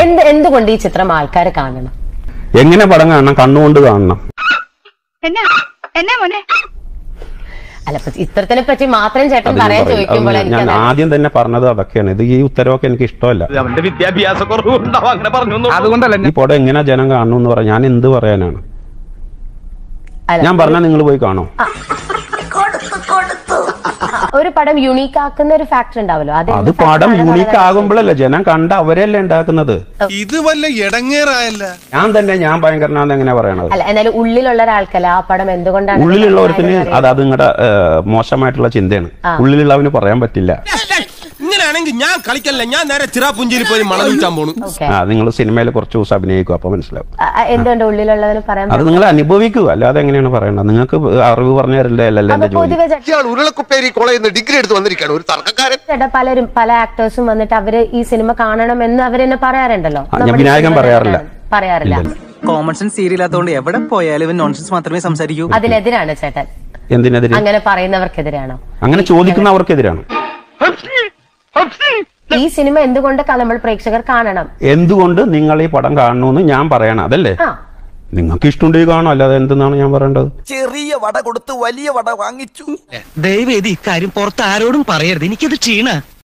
എന്ത് എന്തുകൊണ്ട് ഈ ചിത്രം ആൾക്കാർ കാണണം എങ്ങനെ പടം കാണണം കണ്ണുകൊണ്ട് കാണണം എന്നാ എന്നാ മോനെ അല്ല ഇപ്പൊ ചിത്രത്തിനെ പറ്റി മാത്രം ചേട്ടൻ അതിന് പറയാൻ പറയും. ചോദിക്കുമ്പോൾ അത് ഞാൻ ആദ്യം തന്നെ പറഞ്ഞത് അതൊക്കെയാണ് ഇത് ഈ ഉത്തരവൊക്കെ എനിക്ക് ഇഷ്ടമല്ല അവന്റെ വിദ്യാഭ്യാസ കുറവുണ്ടാവും അങ്ങനെ പറഞ്ഞു അതുകൊണ്ടല്ല ഈ പടം എങ്ങനെ ജനം കാണണം എന്ന് പറയാം ഞാൻ എന്ത് പറയാനാണ് ഞാൻ പറഞ്ഞാൽ നിങ്ങൾ പോയി കാണോ ഒരു പടം യുണീക്ക് ആക്കുന്ന ഒരു ഫാക്ടർ ഉണ്ടാവല്ലോ അത് അത് പടം യൂണിക്ക് ആകുമ്പോഴല്ലേ ജനം കണ്ട അവരല്ലേ ഉണ്ടാക്കുന്നത് ഇത് വല്ല ഇടങ്ങേറായല്ല ഞാൻ തന്നെ ഞാൻ ഭയങ്കരനാന്ന് എങ്ങനെ പറയണത് അല്ല എന്നാലും ഉള്ളിലുള്ള ഒരാൾക്കല്ല ആ പടം എന്തുകൊണ്ടാണ് ഉള്ളിലുള്ളവർക്കിന് നന്നായി അത് അത് നിങ്ങളുടെ മോശമായിട്ടുള്ള ചിന്തയാണ് ഉള്ളിലുള്ളവന് പറയാൻ പറ്റില്ല ഇങ്ങനെയാണെങ്കിൽ ഞാൻ കളിക്കല്ല ഞാൻ നേരെ ചിറാപുഞ്ചിയിൽ പോയി മണം വിൽക്കാൻ പോണു ഓക്കെ ആ നിങ്ങൾ സിനിമയിൽ കുറച്ച് ദിവസം അഭിനയിക്കും അപ്പൊ മനസ്സിലാവും എന്തുകൊണ്ട് ഉള്ളിലുള്ളവന് പറയാൻ അത് നിങ്ങൾ അനുഭവിക്കൂ അല്ലാതെ എങ്ങനെയാണ് പറയണത് നിങ്ങൾക്ക് അറിവ് പറഞ്ഞു തരില്ല അല്ലല്ലോ അപ്പൊ എന്റെ ജോലി പൊതുവെ ചേ- ഇയാൾ ഉരുളക്കുപ്പേരി കോളേജിൽ നിന്ന് ഡിഗ്രി എടുത്ത് വന്നിരിക്കുകയാണ് ഒരു തർക്കക്കാരൻ ചേട്ടാ പലരും പല ആക്ടേഴ്സും വന്നിട്ട് അവര് ഈ സിനിമ കാണണമെന്ന് അവരെന്നെ പറയാറുണ്ടല്ലോ ആ, ഞാൻ നമ്മുടെ വിനായകൻ സിനിമ പറയാറില്ല. പറയാറില്ല ഇല്ലല്ല. കോമൺ സെൻസ് സീരിയലാത്തോണ്ട് എവിടെ പോയാലും ഇവൻ നോൺസെൻസ് മാത്രമേ സംസാരിക്കൂ അതിനെതിരാണ് ചേട്ടൻ എന്തിനെതിരെ അങ്ങനെ പറയുന്നവർക്കെതിരാണോ അങ്ങനെ ചോദിക്കുന്നവർക്കെതിരാണ് ഈ സിനിമ എന്തുകൊണ്ട് ക- നമ്മൾ പ്രേക്ഷകർ കാണണം എന്തുകൊണ്ട് നിങ്ങൾ ഈ പടം കാണണമെന്ന് ഞാൻ പറയണം അതല്ലേ ആ നിങ്ങൾക്ക് ഇഷ്ടമുണ്ടെങ്കിൽ കാണാം അല്ലാതെ എന്തെന്നാണ് ഞാൻ പറയേണ്ടത് ചെറിയ വട കൊടുത്ത് വലിയ വട വാങ്ങിച്ചു ദയവേദി ഇക്കാര്യം പുറത്ത് ആരോടും പറയരുത് എനിക്കത് ക്ഷീണ